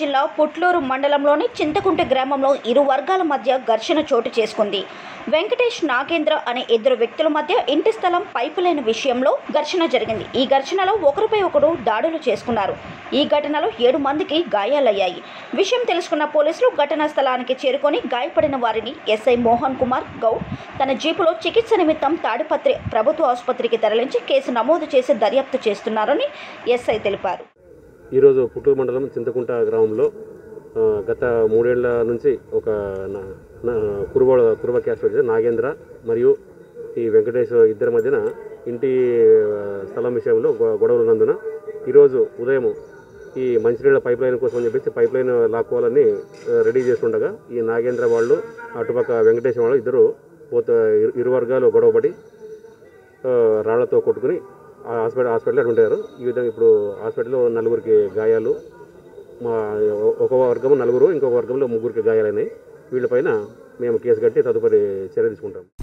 జిల్లా పుట్లూరు మండలంలోని చింతకుంట గ్రామంలో ఇరు వర్గాల మధ్య ఘర్షణ చోటు చేసుకుంది వెంకటేష్ నాగేంద్ర అనే ఇద్దరు వ్యక్తుల మధ్య ఇంటి స్థలం పైపు లైన్ విషయంలో ఘర్షణ జరిగింది ఈ ఘర్షణలో ఒకరిపై ఒకరు దాడులు చేసుకున్నారు ఈ ఘటనలో ఏడు మందికి గాయాలయ్యాయి విషయం తెలుసుకున్న పోలీసులు ఘటనా స్థలానికి చేరుకొని గాయపడిన వారిని ఎస్ఐ మోహన్ కుమార్ గౌడ్ తన జీపులో చికిత్స నిమిత్తం తాడిపత్రి ప్రభుత్వ ఆసుపత్రికి తరలించి కేసు నమోదు చేసి దర్యాప్తు చేస్తున్నారని ఎస్ఐ తెలిపారు ఈరోజు పుట్టూరు మండలం చింతకుంట గ్రామంలో ఆ, గత మూడేళ్ల నుంచి ఒక నా- నా- కురుబ కురుబ క్యాస్ట్ వచ్చి నాగేంద్ర మరియు ఈ వెంకటేష్ ఇద్దరి మధ్యన ఇంటి ఆ, స్థలం విషయంలో గొ- గొడవలు ఉన్నందున ఈరోజు ఉదయం ఈ మంచినీళ్ళ పైప్ లైన్ కోసం అని చెప్పేసి పైప్ లైన్ లాక్కోవాలని ఆ, రెడీ చేస్తుండగా ఈ నాగేంద్ర వాళ్ళు అటుపక్క వెంకటేష్ వాళ్ళు ఇద్దరు పోత ఇరు- ఇరు వర్గాలు గొడవపడి ఆ, రాళ్లతో కొట్టుకుని ఆ హాస్పిటల్ హాస్పిటల్ అడ్మిట్ అయ్యారు ఈ విధంగా ఇప్పుడు హాస్పిటల్లో నలుగురికి గాయాలు మా ఒక వర్గం నలుగురు ఇంకొక వర్గంలో ముగ్గురికి గాయాలైనాయి వీళ్ళపైన మేము కేసు కట్టి తదుపరి చర్య తీసుకుంటాం